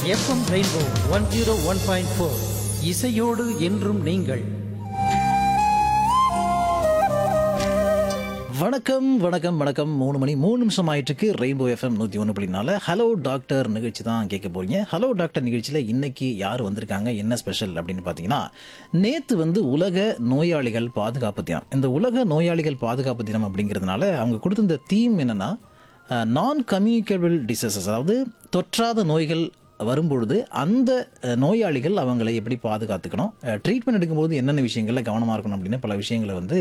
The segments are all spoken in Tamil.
FM rainbow one zero one point four இசையோடு என்றும் நீங்கள் வணக்கம் வணக்கம் வணக்கம் மூணு மணி மூணு நிமிஷம் ஆயிட்டுருக்கு ரெயின்போ எஃப்எம் நூற்றி ஒன்று புள்ளினால ஹலோ டாக்டர் நிகழ்ச்சி தான் கேட்க போறீங்க ஹலோ டாக்டர் நிகழ்ச்சியில் இன்னைக்கு யார் வந்திருக்காங்க என்ன ஸ்பெஷல் அப்படின்னு பார்த்தீங்கன்னா நேற்று வந்து உலக நோயாளிகள் பாதுகாப்பு தினம் இந்த உலக நோயாளிகள் பாதுகாப்பு தினம் அப்படிங்கிறதுனால அவங்க கொடுத்திருந்த தீம் என்னன்னா நான் கம்யூனிகபிள் டிசீசஸ் அதாவது தொற்றாத நோய்கள் வரும்பொழுது அந்த அஹ், நோயாளிகள் அவங்களை எப்படி பாதுகாத்துக்கணும் ட்ரீட்மெண்ட் எடுக்கும்போது என்னென்ன விஷயங்களில் கவனமாக இருக்கணும் அப்படின்னு பல விஷயங்களை வந்து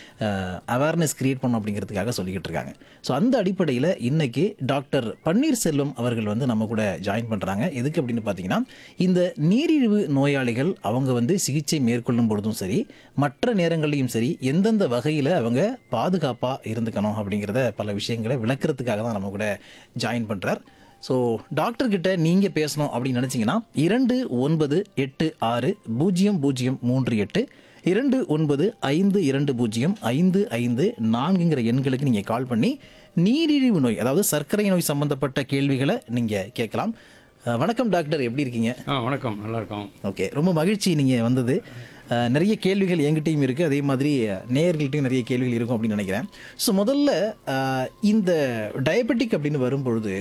அவேர்னஸ் கிரியேட் பண்ணணும் அப்படிங்கிறதுக்காக சொல்லிக்கிட்டு இருக்காங்க ஸோ அந்த அடிப்படையில் இன்னைக்கு டாக்டர் பன்னீர்செல்வம் அவர்கள் வந்து நம்ம கூட ஜாயின் பண்ணுறாங்க எதுக்கு அப்படின்னு பார்த்தீங்கன்னா இந்த நீரிழிவு நோயாளிகள் அவங்க வந்து சிகிச்சை மேற்கொள்ளும் பொழுதும் சரி மற்ற நேரங்கள்லையும் சரி எந்தெந்த வகையில் அவங்க பாதுகாப்பாக இருந்துக்கணும் அப்படிங்கிறத பல விஷயங்களை விளக்குறதுக்காக தான் நம்ம கூட ஜாயின் பண்ணுறார் ஸோ டாக்டர் கிட்ட நீங்கள் பேசணும் அப்படின்னு நினச்சிங்கன்னா இரண்டு ஒன்பது எட்டு ஆறு பூஜ்ஜியம் பூஜ்ஜியம் மூன்று எட்டு இரண்டு ஒன்பது ஐந்து இரண்டு பூஜ்ஜியம் ஐந்து ஐந்து நான்குங்கிற எண்களுக்கு நீங்கள் கால் பண்ணி நீரிழிவு நோய் அதாவது சர்க்கரை நோய் சம்பந்தப்பட்ட கேள்விகளை நீங்கள் கேட்கலாம் அஹ், வணக்கம் டாக்டர் எப்படி இருக்கீங்க ஆ வணக்கம் நல்லா இருக்கோம் ஓகே ரொம்ப மகிழ்ச்சி நீங்கள் வந்தது அஹ், நிறைய கேள்விகள் என்கிட்டயும் இருக்குது அதே மாதிரி நேயர்கள்ட்டையும் நிறைய கேள்விகள் இருக்கும் அப்படின்னு நினைக்கிறேன் ஸோ முதல்ல அஹ், இந்த டயபெட்டிக் அப்படின்னு வரும்பொழுது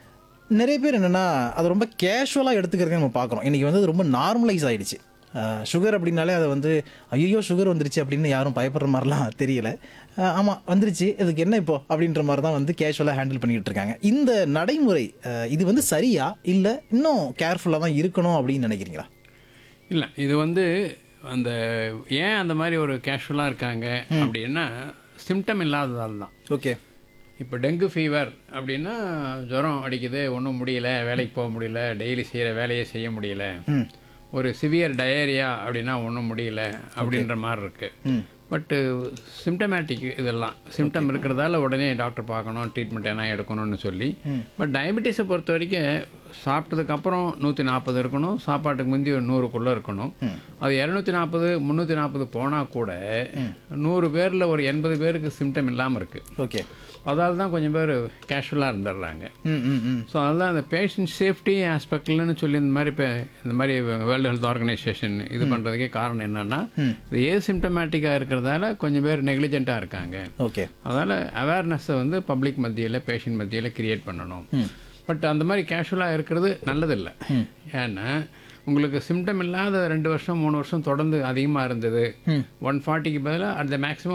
நிறைய பேர் என்னென்னா அது ரொம்ப கேஷுவலாக எடுத்துக்கிறத நம்ம பார்க்குறோம் இன்றைக்கி வந்து அது ரொம்ப நார்மலைஸ் ஆயிடுச்சு சுகர் அப்படின்னாலே அதை வந்து ஐயோ சுகர் வந்துருச்சு அப்படின்னு யாரும் பயப்படுற மாதிரிலாம் தெரியல ஆமாம் வந்துருச்சு இதுக்கு என்ன இப்போ அப்படின்ற மாதிரி தான் வந்து கேஷுவலாக ஹேண்டில் பண்ணிக்கிட்டு இருக்காங்க இந்த நடைமுறை அஹ், இது வந்து சரியா இல்லை இன்னும் கேர்ஃபுல்லாக தான் இருக்கணும் அப்படின்னு நினைக்கிறீங்களா இல்லை இது வந்து அந்த ஏன் அந்த மாதிரி ஒரு கேஷுவலாக இருக்காங்க அப்படின்னா சிம்டம் இல்லாததால் தான் ஓகே இப்போ டெங்கு ஃபீவர் அப்படின்னா ஜுரம் அடிக்குது ஒன்றும் முடியல வேலைக்கு போக முடியல டெய்லி செய்கிற வேலையை செய்ய முடியல ஒரு சிவியர் டயரியா அப்படின்னா ஒன்றும் முடியல அப்படின்ற மாதிரி இருக்கு பட்டு சிம்டமேட்டிக் இதெல்லாம் சிம்டம் இருக்கிறதால உடனே டாக்டர் பார்க்கணும் ட்ரீட்மெண்ட் என்ன எடுக்கணும்னு சொல்லி பட் டயபெட்டிஸை பொறுத்த வரைக்கும் சாப்பிட்டதுக்கப்புறம் நூற்றி நாற்பது இருக்கணும் சாப்பாட்டுக்கு முந்தி ஒரு நூறுக்குள்ளே இருக்கணும் அது இரநூத்தி நாற்பது முந்நூற்றி நாற்பது போனால் கூட நூறு பேரில் ஒரு எண்பது பேருக்கு சிம்டம் இல்லாமல் இருக்குது ஓகே அதால தான் கொஞ்சம் பேர் கேஷுவலாக இருந்துடுறாங்க ம் ம் ம் ஸோ அதுதான் அந்த பேஷண்ட் சேஃப்டி ஆஸ்பெக்ட்லன்னு சொல்லி இந்த மாதிரி இப்போ இந்த மாதிரி வேர்ல்டு ஹெல்த் ஆர்கனைசேஷன் இது பண்ணுறதுக்கே காரணம் என்னன்னா இது ஏ சிம்டமேட்டிக்காக இருக்கிறதால கொஞ்சம் பேர் நெக்லிஜென்ட்டாக இருக்காங்க ஓகே அதனால் அவேர்னஸை வந்து பப்ளிக் மத்தியில் பேஷண்ட் மத்தியில் கிரியேட் பண்ணணும் பட் அந்த மாதிரி கேஷுவலாக இருக்கிறது நல்லதில்லை ஏன்னா உங்களுக்கு சிம்டம் இல்லாத ரெண்டு வருஷம் மூணு வருஷம் தொடர்ந்து அதிகமாக இருந்தது ஒன் ஃபார்ட்டிக்கு பதிலாக அந்த மேக்ஸிமம்